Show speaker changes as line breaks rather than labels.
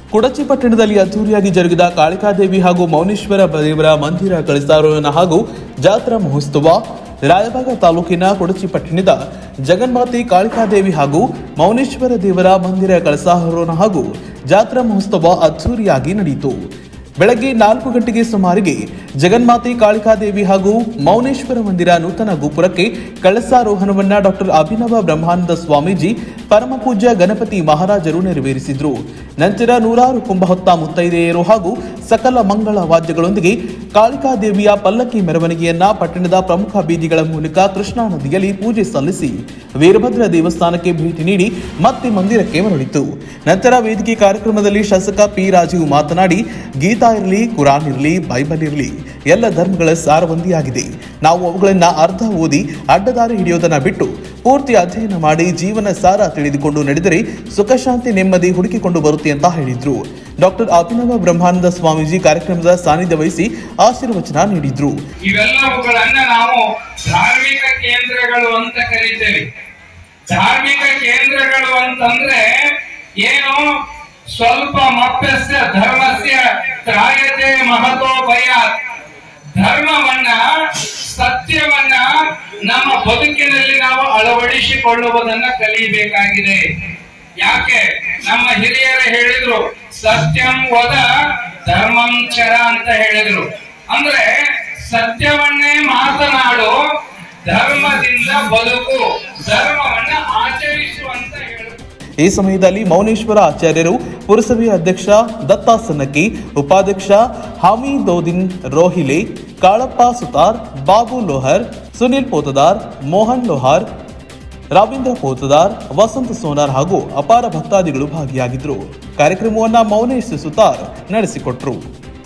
ಕುಡಚಿ ಪಟ್ಟಣದಲ್ಲಿ ಅದ್ದೂರಿಯಾಗಿ ಜರುಗಿದ ಕಾಳಿಕಾದೇವಿ ಹಾಗೂ ಮೌನೇಶ್ವರ ದೇವರ ಮಂದಿರ ಕಳಿಸಾರೋಹಣ ಹಾಗೂ ಜಾತ್ರಾ ಮಹೋತ್ಸವ ರಾಯಬಾಗ ತಾಲೂಕಿನ ಕುಡಚಿ ಪಟ್ಟಣದ ಜಗನ್ಮಾತೆ ಕಾಳಿಕಾದೇವಿ ಹಾಗೂ ಮೌನೇಶ್ವರ ದೇವರ ಮಂದಿರ ಕಳಸಾರೋಹಣ ಹಾಗೂ ಜಾತ್ರಾ ಮಹೋತ್ಸವ ಅದ್ದೂರಿಯಾಗಿ ನಡೆಯಿತು ಬೆಳಗ್ಗೆ ನಾಲ್ಕು ಗಂಟೆಗೆ ಸುಮಾರಿಗೆ ಜಗನ್ಮಾತೆ ಕಾಳಿಕಾದೇವಿ ಹಾಗೂ ಮೌನೇಶ್ವರ ಮಂದಿರ ನೂತನ ಗೋಪುರಕ್ಕೆ ಕಳಸಾರೋಹಣವನ್ನ ಡಾಕ್ಟರ್ ಅಭಿನವ ಬ್ರಹ್ಮಾನಂದ ಸ್ವಾಮೀಜಿ ಪರಮ ಪೂಜ್ಯ ಗಣಪತಿ ಮಹಾರಾಜರು ನೆರವೇರಿಸಿದ್ರು ನಂತರ ನೂರಾರು ಕುಂಭ ಹೊತ್ತ ಮುತ್ತೈದೆಯರು ಹಾಗೂ ಸಕಲ ಮಂಗಳ ವಾದ್ಯಗಳೊಂದಿಗೆ ಕಾಳಿಕಾದೇವಿಯ ಪಲ್ಲಕ್ಕಿ ಮೆರವಣಿಗೆಯನ್ನ ಪಟ್ಟಣದ ಪ್ರಮುಖ ಬೀದಿಗಳ ಮೂಲಕ ಕೃಷ್ಣಾ ನದಿಯಲ್ಲಿ ಪೂಜೆ ಸಲ್ಲಿಸಿ ವೀರಭದ್ರ ದೇವಸ್ಥಾನಕ್ಕೆ ಭೇಟಿ ನೀಡಿ ಮತ್ತೆ ಮಂದಿರಕ್ಕೆ ಮರಳಿತು ನಂತರ ವೇದಿಕೆ ಕಾರ್ಯಕ್ರಮದಲ್ಲಿ ಶಾಸಕ ಪಿ ರಾಜೀವ್ ಮಾತನಾಡಿ ಗೀತಾ ಇರಲಿ ಕುರಾನ್ ಇರಲಿ ಬೈಬಲ್ ಇರಲಿ ಎಲ್ಲ ಧರ್ಮಗಳ ಸಾರವಂದಿಯಾಗಿದೆ ನಾವು ಅವುಗಳನ್ನ ಅರ್ಧ ಓದಿ ಅಡ್ಡದಾರಿ ಹಿಡಿಯೋದನ್ನ ಬಿಟ್ಟು ಪೂರ್ತಿ ಅಧ್ಯಯನ ಮಾಡಿ ಜೀವನ ಸಾರ ತಿಳಿದುಕೊಂಡು ನಡೆದರೆ ಸುಖ ಶಾಂತಿ ನೆಮ್ಮದಿ ಹುಡುಕಿಕೊಂಡು ಬರುತ್ತೆ ಅಂತ ಹೇಳಿದ್ರು ಡಾಕ್ಟರ್ ಅಭಿನವ ಬ್ರಹ್ಮಾನಂದ ಸ್ವಾಮೀಜಿ ಕಾರ್ಯಕ್ರಮದ ಸಾನ್ನಿಧ್ಯ ವಹಿಸಿ ಆಶೀರ್ವಚನ ನೀಡಿದ್ರು
ಇವೆಲ್ಲವುಗಳನ್ನ ನಾವು ಧಾರ್ಮಿಕ ಕೇಂದ್ರಗಳು ಅಂತ ಕರೀತೇವೆ ಧಾರ್ಮಿಕ ಕೇಂದ್ರಗಳು ಅಂತಂದ್ರೆ ಏನು ಸ್ವಲ್ಪ ಮಪ್ಪಸ್ಯ ಧರ್ಮಸ್ಯ ತ್ರಾಯತೆ ಮಹತೋ ಭಯಾತ್ ಧರ್ಮವನ್ನ ಸತ್ಯವನ್ನ ನಮ್ಮ ಬದುಕಿನಲ್ಲಿ ನಾವು ಅಳವಡಿಸಿಕೊಳ್ಳುವುದನ್ನ ಕಲಿಯಬೇಕಾಗಿದೆ ಯಾಕೆ ನಮ್ಮ ಹಿರಿಯರು ಹೇಳಿದ್ರು ಸತ್ಯಂ ವದ ಧರ್ಮಂ ಚರ ಅಂತ ಹೇಳಿದ್ರು ಅಂದ್ರೆ ಸತ್ಯವನ್ನೇ ಮಾತನಾಡು ಧರ್ಮದಿಂದ ಬದುಕು ಧರ್ಮವನ್ನ ಆಚರಿಸು ಅಂತ ಹೇಳಿದ್ರು
ಈ ಸಮಯದಲ್ಲಿ ಮೌನೇಶ್ವರ ಆಚಾರ್ಯರು ಪುರಸಭೆಯ ಅಧ್ಯಕ್ಷ ದತ್ತಾ ಸನ್ನಕ್ಕಿ ಉಪಾಧ್ಯಕ್ಷ ಹಾಮೀದೋದಿನ್ ರೋಹಿಲೆ ಕಾಳಪ್ಪ ಸುತಾರ್ ಬಾಬು ಲೋಹರ್ ಸುನಿಲ್ ಪೋತದಾರ್ ಮೋಹನ್ ಲೋಹಾರ್ ರವೀಂದ್ರ ಪೋತದಾರ್ ವಸಂತ ಸೋನಾರ್ ಹಾಗೂ ಅಪಾರ ಭಕ್ತಾದಿಗಳು ಭಾಗಿಯಾಗಿದ್ದರು ಕಾರ್ಯಕ್ರಮವನ್ನ ಮೌನೇಶ್ ಸುತಾರ್ ನಡೆಸಿಕೊಟ್ರು